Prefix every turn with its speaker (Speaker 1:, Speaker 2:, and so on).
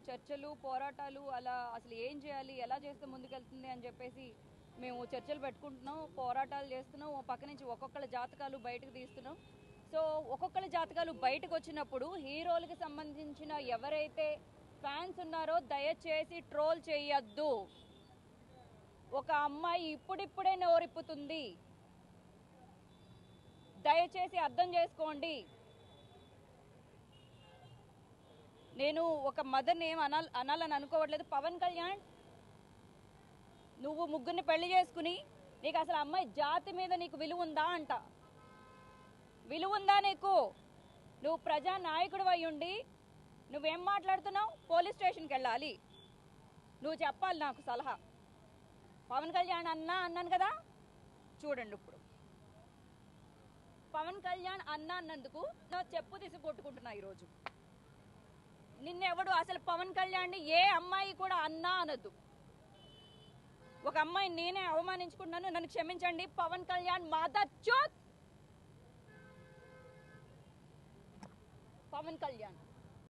Speaker 1: చర్చలు పోరాటాలు అలా అసలు ఏం చేయాలి ఎలా చేస్తే ముందుకెళ్తుంది అని చెప్పేసి మేము చర్చలు పెట్టుకుంటున్నాం పోరాటాలు చేస్తున్నాం ఓ పక్క నుంచి ఒక్కొక్కళ్ళ జాతకాలు బయటకు తీస్తున్నాం సో ఒక్కొక్కళ్ళ జాతకాలు బయటకు వచ్చినప్పుడు హీరోలకు సంబంధించిన ఎవరైతే ఫ్యాన్స్ ఉన్నారో దయచేసి ట్రోల్ చేయొద్దు ఒక అమ్మాయి ఇప్పుడిప్పుడే నోరిప్పుతుంది దయచేసి అర్థం చేసుకోండి నేను ఒక మదర్ని ఏం అనాల్ అనాలని అనుకోవట్లేదు పవన్ కళ్యాణ్ నువ్వు ముగ్గురిని పెళ్లి చేసుకుని నీకు అసలు అమ్మాయి జాతి మీద నీకు విలువ ఉందా అంట విలువ ఉందా నీకు నువ్వు ప్రజా నాయకుడు అయి ఉండి నువ్వేం మాట్లాడుతున్నావు పోలీస్ స్టేషన్కి వెళ్ళాలి నువ్వు చెప్పాలి నాకు సలహా పవన్ కళ్యాణ్ అన్నా అన్నాను కదా చూడండి ఇప్పుడు పవన్ కళ్యాణ్ అన్నా అన్నందుకు నా చెప్పు తీసి కొట్టుకుంటున్నా ఈరోజు నిన్నెవడు అసలు పవన్ కళ్యాణ్ ఏ అమ్మాయి కూడా అన్నా అనొద్దు ఒక అమ్మాయి నేనే అవమానించుకున్నాను నన్ను క్షమించండి పవన్ కళ్యాణ్ మాదర్ చోత్ పవన్ కళ్యాణ్